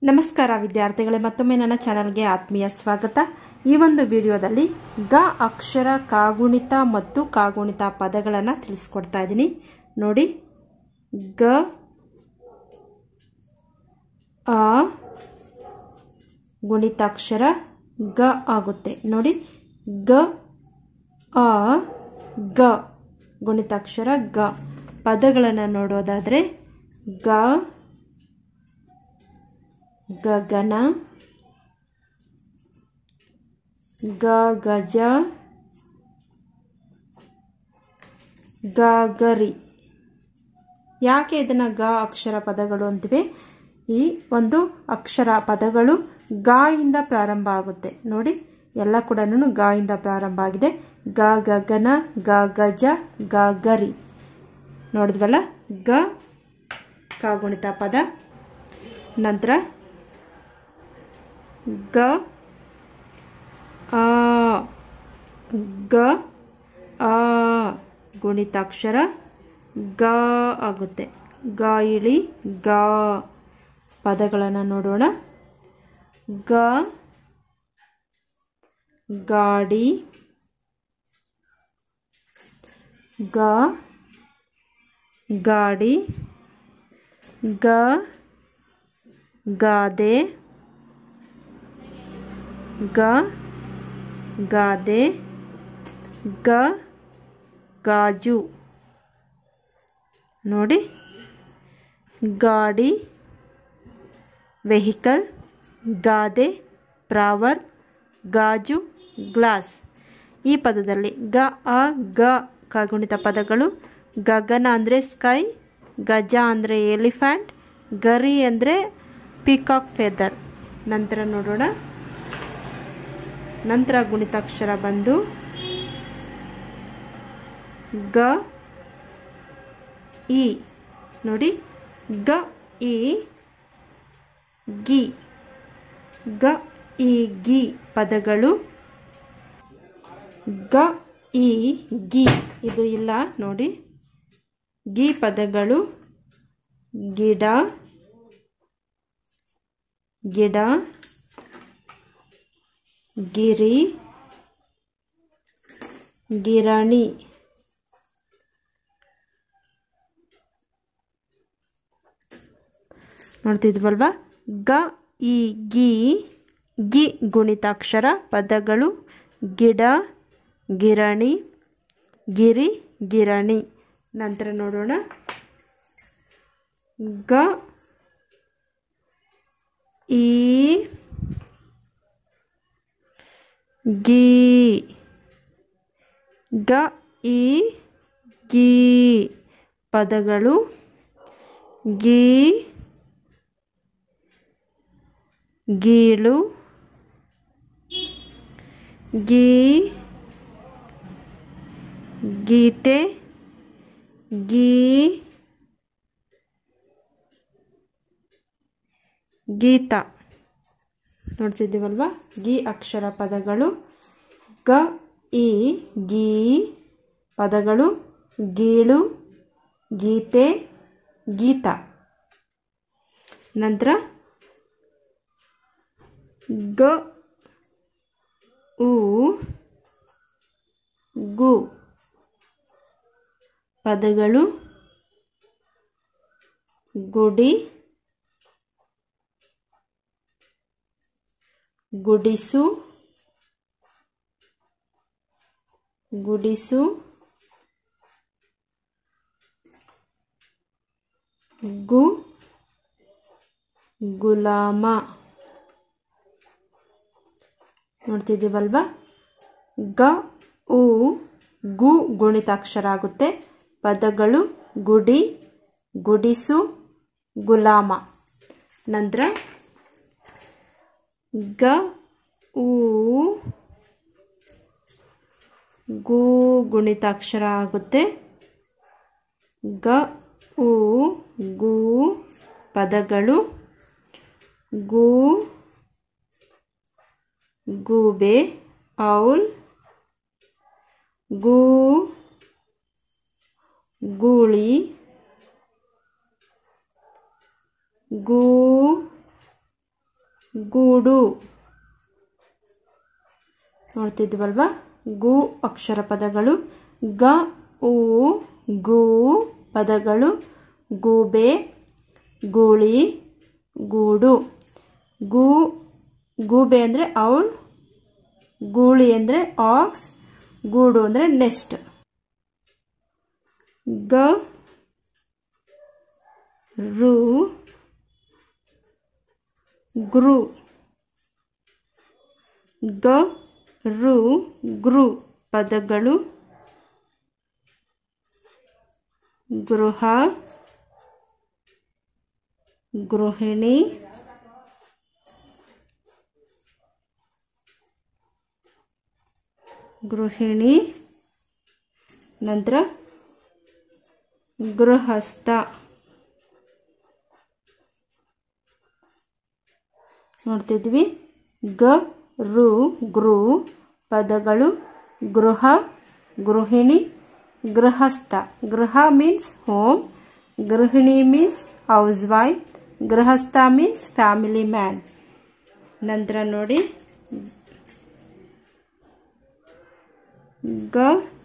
ನಮಸ್ಕಾರ ವಿದ್ಯಾರ್ಥಿಗಳೇ ಮತ್ತೊಮ್ಮೆ ನನ್ನ ಚಾನಲ್ಗೆ ಆತ್ಮೀಯ ಸ್ವಾಗತ ಈ ಒಂದು ವಿಡಿಯೋದಲ್ಲಿ ಗ ಅಕ್ಷರ ಕಾಗುಣಿತ ಮತ್ತು ಕಾಗುಣಿತ ಪದಗಳನ್ನು ತಿಳಿಸ್ಕೊಡ್ತಾ ಇದ್ದೀನಿ ನೋಡಿ ಗ ಅ ಗುಣಿತಾಕ್ಷರ ಗ ಆಗುತ್ತೆ ನೋಡಿ ಗ ಅ ಗ ಗುಣಿತಾಕ್ಷರ ಗ ಪದಗಳನ್ನು ನೋಡೋದಾದರೆ ಗ ಗಗನ ಗ ಗಜ ಗಗರಿ ಯಾಕೆ ಇದನ್ನು ಗ ಅಕ್ಷರ ಪದಗಳು ಅಂತಿವೆ ಈ ಒಂದು ಅಕ್ಷರ ಪದಗಳು ಗ ಇಂದ ಪ್ರಾರಂಭ ಆಗುತ್ತೆ ನೋಡಿ ಎಲ್ಲ ಕೂಡ ಗ ಇಂದ ಪ್ರಾರಂಭ ಆಗಿದೆ ಗ ಗಗನ ಗ ಗಜ ಗ ಗರಿ ನೋಡಿದ್ವಲ್ಲ ಗ ಕಾಗುಣಿತ ಪದ ನಂತರ ಗ ಆ ಗ ಆ ಗುಣಿತಾಕ್ಷರ ಗ ಆಗುತ್ತೆ ಗ ಇಳಿ ಗ ಪದಗಳನ್ನು ನೋಡೋಣ ಗ ಗಾಡಿ ಗ ಗಾಡಿ ಗ ಗಾದೆ ಗ ಗಾದೆ ಗ ಗಾಜು ನೋಡಿ ಗಾಡಿ ವೆಹಿಕಲ್ ಗಾದೆ ಪ್ರಾವರ್ ಗಾಜು ಗ್ಲಾಸ್ ಈ ಪದದಲ್ಲಿ ಗ ಅ ಗ ಕಾಗುಣಿತ ಪದಗಳು ಗಗನ ಅಂದರೆ ಸ್ಕೈ ಗಜ ಅಂದರೆ ಎಲಿಫ್ಯಾಂಟ್ ಗರಿ ಅಂದರೆ ಪಿಕಾಕ್ ಫೆದರ್ ನಂತರ ನೋಡೋಣ ನಂತರ ಗುಣಿತಾಕ್ಷರ ಬಂದು ಗ ಇ ನೋಡಿ ಗ ಇ ಗಿ ಗ ಇ ಗಿ ಪದಗಳು ಗ ಇ ಗಿ ಇದು ಇಲ್ಲ ನೋಡಿ ಗಿ ಪದಗಳು ಗಿಡ ಗಿಡ ಗಿರಿ ಗಿರಣಿ ನೋಡ್ತಿದ್ವಲ್ವಾ ಗ ಇ ಗಿ ಗಿ ಗುಣಿತಾಕ್ಷರ ಪದಗಳು ಗಿಡ ಗಿರಣಿ ಗಿರಿ ಗಿರಣಿ ನಂತರ ನೋಡೋಣ ಗ ಈ ಗಿ ಗ ಇ ಗಿ ಪದಗಳು ಗಿ ಗೀಳು ಗೀ ಗೀತೆ ಗೀ ಗೀತ ನೋಡ್ತಿದ್ದೀವಲ್ವಾ ಗಿ ಅಕ್ಷರ ಪದಗಳು ಗ ಇ ಗೀ ಪದಗಳು ಗೀಳು ಗೀತೆ ಗೀತ ನಂತರ ಗ ಉ ಗು ಪದಗಳು ಗುಡಿ ಗುಡಿಸು ಗುಡಿಸು ಗು ಗುಲಾಮ ನೋಡ್ತಿದ್ದೀವಲ್ವಾ ಗ ಉ ಗು ಗುಣಿತಾಕ್ಷರ ಆಗುತ್ತೆ ಪದಗಳು ಗುಡಿ ಗುಡಿಸು ಗುಲಾಮ ನಂತರ ಗ ಉ ಗು ಗುಣಿತಾಕ್ಷರ ಆಗುತ್ತೆ ಗ ಉ ಗು ಪದಗಳು ಗು ಗೂಬೆ ಔಲ್ ಗೂ ಗೂಳಿ ಗೂ ಗೂಡು ನೋಡ್ತಿದ್ವಲ್ವಾ ಗು ಅಕ್ಷರ ಪದಗಳು ಗ ಉ ಗು ಪದಗಳು ಗೂಬೆ ಗೂಳಿ ಗೂಡು ಗೂ ಗೂಬೆ ಅಂದರೆ ಔಲ್ ಗೂಳಿ ಅಂದರೆ ಆಕ್ಸ್ ಗೂಡು ಅಂದರೆ ನೆಸ್ಟ್ ಗ ರು ಗ್ರು ಗ ರು ಗೃ ಪದಗಳು ಗೃಹ ಗೃಹಿಣಿ ಗೃಹಿಣಿ ನಂತರ ಗೃಹಸ್ಥ ನೋಡ್ತಿದ್ವಿ ಗ ರು ಗೃ ಪದಗಳು ಗೃಹ ಗೃಹಿಣಿ ಗೃಹಸ್ಥ ಗೃಹ ಮೀನ್ಸ್ ಹೋಮ್ ಗೃಹಿಣಿ ಮೀನ್ಸ್ ಹೌಸ್ ವೈಫ್ ಗೃಹಸ್ಥ ಮೀನ್ಸ್ ಫ್ಯಾಮಿಲಿ ಮ್ಯಾನ್ ನಂತರ ನೋಡಿ ಗ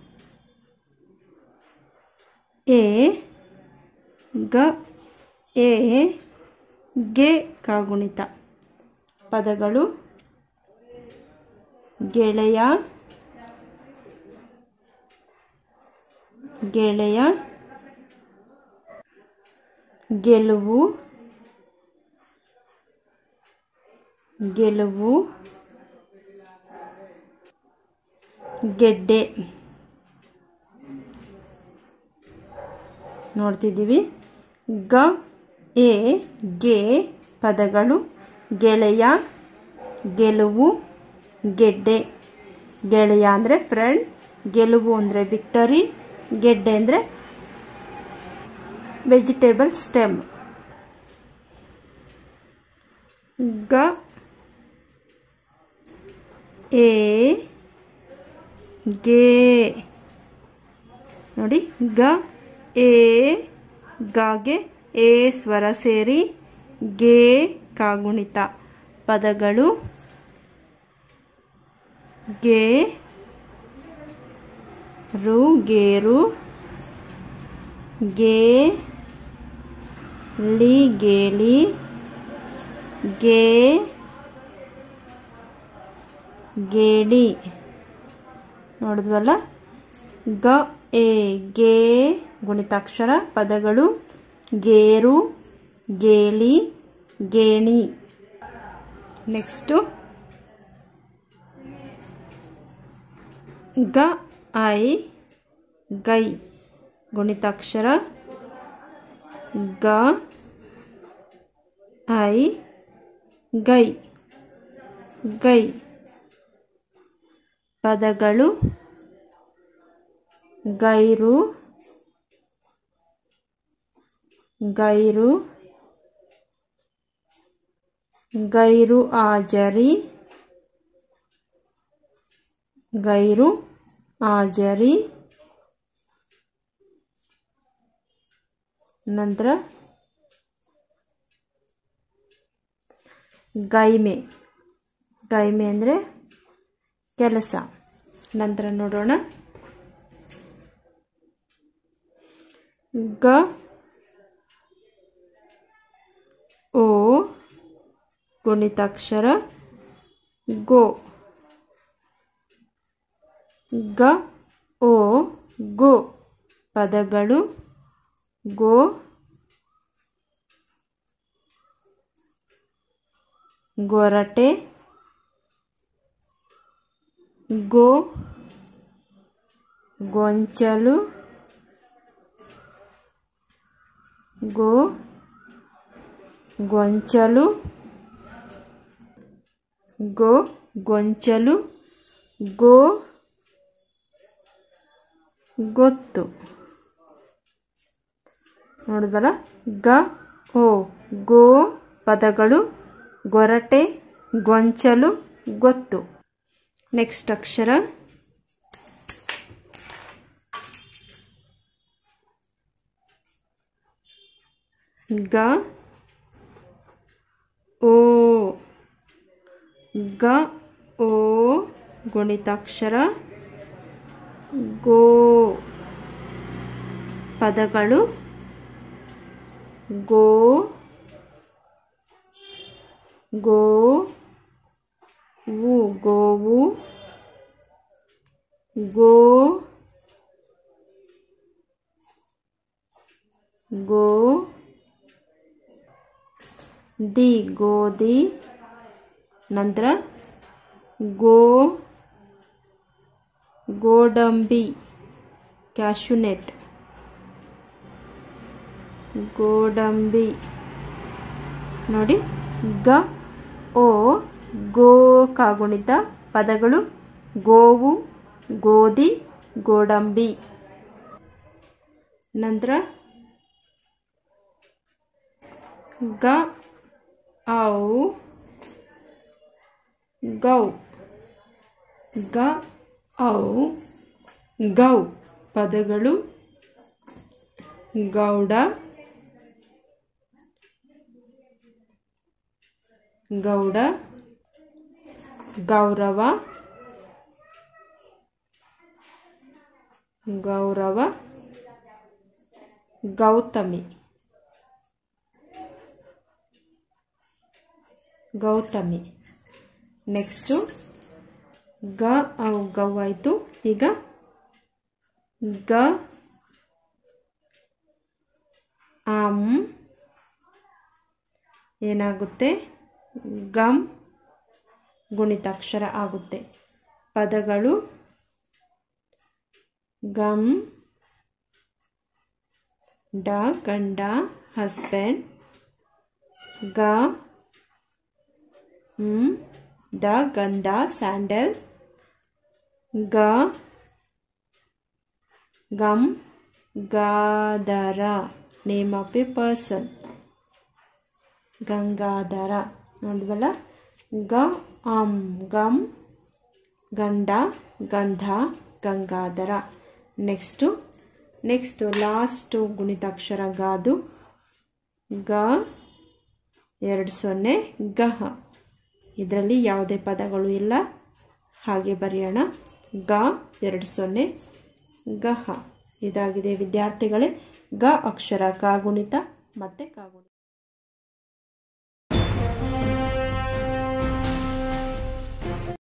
ಎ ಗ ಎ ಗೆ ಕಾಗುಣಿತ ಪದಗಳು ಗೆಳೆಯ ಗೆಳೆಯ ಗೆಲುವು ಗೆಲುವು ಗೆಡ್ಡೆ ನೋಡ್ತಿದ್ದೀವಿ ಗ ಎ ಗೆ ಪದಗಳು ಗೆಳೆಯ ಗೆಲುವು ಗೆಡ್ಡೆ ಗೆಳೆಯ ಅಂದರೆ ಫ್ರೆಂಡ್ ಗೆಲುವು ಅಂದರೆ ವಿಕ್ಟರಿ ಗೆಡ್ಡೆ ಅಂದರೆ ವೆಜಿಟೇಬಲ್ ಸ್ಟೆಮ್ ಗ ಎ ಗೆ ನೋಡಿ ಗ ಎ ಗಾಗೆ ಎ ಸ್ವರ ಸೇರಿ ಗೆ ಕಾಗುಣಿತ ಪದಗಳು ಗೆ ರು ಗೇರು ಗೆ ಲಿ ಗೇಲಿ ಗೆ ಗೇಡಿ ನೋಡಿದ್ವಲ್ಲ ಗ ಎ ಗೆ ಗುಣಿತಾಕ್ಷರ ಪದಗಳು ಗೇರು ಗೇಲಿ ಗೇಣಿ ನೆಕ್ಸ್ಟು ಗ ಐ ಗೈ ಗುಣಿತಾಕ್ಷರ ಗ ಐ ಗೈ ಗೈ ಪದಗಳು ಗೈರು ಗೈರು ಗೈರು ಹಾಜರಿ ಗೈರು ಹಾಜರಿ ನಂತರ ಗೈಮೆ ಗೈಮೆ ಅಂದರೆ ಕೆಲಸ ನಂತರ ನೋಡೋಣ ಗ ಓ ಗುಣಿತಾಕ್ಷರ ಗೋ ಗ ಓ ಗೋ ಪದಗಳು ಗೋ ಗೊರಟೆ ಗೋ ಗೊಂಚಲು ಗೋ ಗೊಂಚಲು ಗೋ ಗೊಂಚಲು ಗೋ ಗೊತ್ತು ನೋಡಿದ್ವಲ್ಲ ಗ ಓ ಗೋ ಪದಗಳು ಗೊರಟೆ ಗೊಂಚಲು ಗೊತ್ತು ನೆಕ್ಸ್ಟ್ ಅಕ್ಷರ ಗ ಓ ಗ ಓ ಗುಣಿತಾಕ್ಷರ ಗೋ ಪದಗಳು ಗೋ ಗೋ ವು ಗೋವು ಗೋ ಗೋ ದಿ ಗೋಧಿ ನಂತರ ಗೋ ಗೋಡಂಬಿ ಕ್ಯಾಶುನೆಟ್ ಗೋಡಂಬಿ ನೋಡಿ ಗ ಓ ಗೋ ಕಾಗುಣಿತ ಪದಗಳು ಗೋವು ಗೋಧಿ ಗೋಡಂಬಿ ನಂತರ ಗ ಔ ಗೌ ಗ ಔ ಗೌ ಪದಗಳು ಗೌಡ ಗೌಡ ಗೌರವ ಗೌರವ ಗೌತಮಿ ಗೌತಮಿ ನೆಕ್ಸ್ಟು ಗ ಅವು ಗೌ ಆಯಿತು ಈಗ ಗ ಆಂ ಏನಾಗುತ್ತೆ ಗಮ್ ಗುಣಿತಾಕ್ಷರ ಆಗುತ್ತೆ ಪದಗಳು ಗಮ್ ಡ ಗಂಡ ಹಸ್ಬೆಂಡ್ ಗ ಹ್ಮ್ ದ ಗಂಧ ಸ್ಯಾಂಡಲ್ ಗ ಗಮ್ ಗಾಧರ name of a person Gangadhara ನೋಡಿದ್ವಲ್ಲ ಗ ಅಂ ಗಮ್ ಗಂಡ ಗಂಧ ಗಂಗಾಧರ ನೆಕ್ಸ್ಟು ನೆಕ್ಸ್ಟು ಲಾಸ್ಟು ಗುಣಿತಾಕ್ಷರ ಗಾದು ಗ ಎರಡು ಸೊನ್ನೆ ಗಹ ಇದರಲ್ಲಿ ಯಾವುದೇ ಪದಗಳು ಇಲ್ಲ ಹಾಗೆ ಬರೆಯೋಣ ಗ ಎರಡು ಸೊನ್ನೆ ಗಹ ಇದಾಗಿದೆ ವಿದ್ಯಾರ್ಥಿಗಳೇ ಗ ಅಕ್ಷರ ಕಾಗುಣಿತ ಮತ್ತು ಕಾಗುಣಿತ